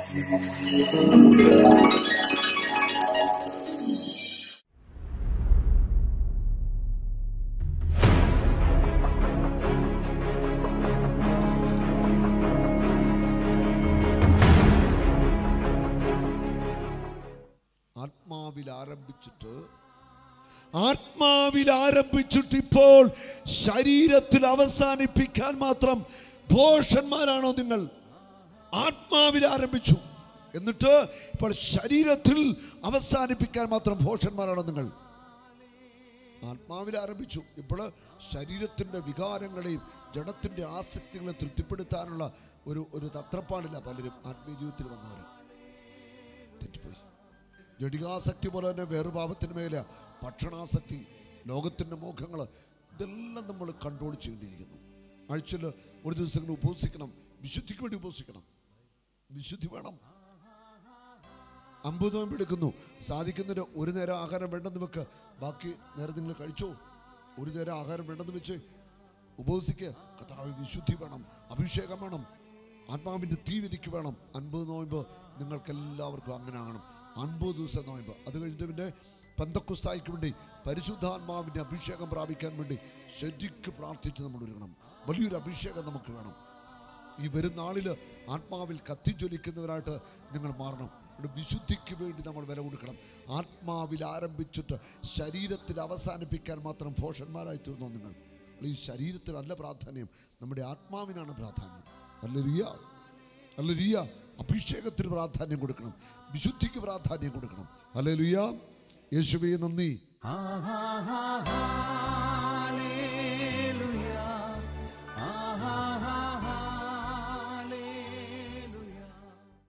ആത്മാവിൽ ആരംഭിച്ചിട്ട് ആത്മാവിൽ ആരംഭിച്ചിട്ട് ഇപ്പോൾ ശരീരത്തിൽ അവസാനിപ്പിക്കാൻ മാത്രം ഭോഷന്മാരാണോ നിങ്ങൾ ആത്മാവിൽ ആരംഭിച്ചു എന്നിട്ട് ഇപ്പോൾ ശരീരത്തിൽ അവസാനിപ്പിക്കാൻ മാത്രം ഭോഷന്മാരാണോ നിങ്ങൾ ആത്മാവിൽ ആരംഭിച്ചു ഇപ്പോൾ ശരീരത്തിൻ്റെ വികാരങ്ങളെയും ജഡത്തിൻ്റെ ആസക്തികളെ തൃപ്തിപ്പെടുത്താനുള്ള ഒരു ഒരു തത്രപ്പാടില്ല പലരും ആത്മീയ ജീവിതത്തിൽ വന്നവർ തെറ്റിപ്പോയി ജഡികാസക്തി പോലെ തന്നെ വേറെ പാപത്തിന് മേലെ ഭക്ഷണാസക്തി ലോകത്തിൻ്റെ മോഹങ്ങൾ ഇതെല്ലാം നമ്മൾ കൺട്രോൾ ചെയ്യേണ്ടിയിരിക്കുന്നു ആഴ്ചയിൽ ഒരു ദിവസങ്ങൾ ഉപസിക്കണം വിശുദ്ധിക്ക് വേണ്ടി ഉപസിക്കണം വിശുദ്ധി വേണം അമ്പത് നോമ്പ് എടുക്കുന്നു സാധിക്കുന്നതിന് ഒരു നേരം ആഹാരം വേണ്ടെന്ന് വെക്ക് ബാക്കി നേരം നിങ്ങൾ കഴിച്ചോ ഒരു നേരം ആഹാരം വേണ്ടെന്ന് വെച്ച് ഉപവസിക്കുക കഥാവ് വിശുദ്ധി വേണം അഭിഷേകം വേണം ആത്മാവിൻ്റെ തീവിരിക്ക് വേണം അൻപത് നോയമ്പ് നിങ്ങൾക്ക് എല്ലാവർക്കും അങ്ങനെ ആകണം അൻപത് ദിവസം നോയമ്പ് അത് കഴിഞ്ഞിട്ട് പിന്നെ പന്തക്കുസ്തായിക്ക് വേണ്ടി പരിശുദ്ധാത്മാവിൻ്റെ അഭിഷേകം പ്രാപിക്കാൻ വേണ്ടി ശരിക്ക് പ്രാർത്ഥിച്ച് നമ്മൾ ഒരുങ്ങണം വലിയൊരു അഭിഷേകം നമുക്ക് വേണം ഈ വരും നാളിൽ ആത്മാവിൽ കത്തിജ്വലിക്കുന്നവരായിട്ട് നിങ്ങൾ മാറണം ഇവിടെ വിശുദ്ധിക്ക് വേണ്ടി നമ്മൾ വില കൊടുക്കണം ആത്മാവിൽ ആരംഭിച്ചിട്ട് ശരീരത്തിൽ അവസാനിപ്പിക്കാൻ മാത്രം ഭോഷന്മാരായി തീർന്നോ നിങ്ങൾ ഈ ശരീരത്തിനല്ല പ്രാധാന്യം നമ്മുടെ ആത്മാവിനാണ് പ്രാധാന്യം അല്ല റിയ അല്ല റിയ അഭിഷേകത്തിന് പ്രാധാന്യം കൊടുക്കണം വിശുദ്ധിക്ക് പ്രാധാന്യം കൊടുക്കണം അല്ലെ ലുയ യേശുവേ നന്ദി ആ, ആ, ആ, ആ.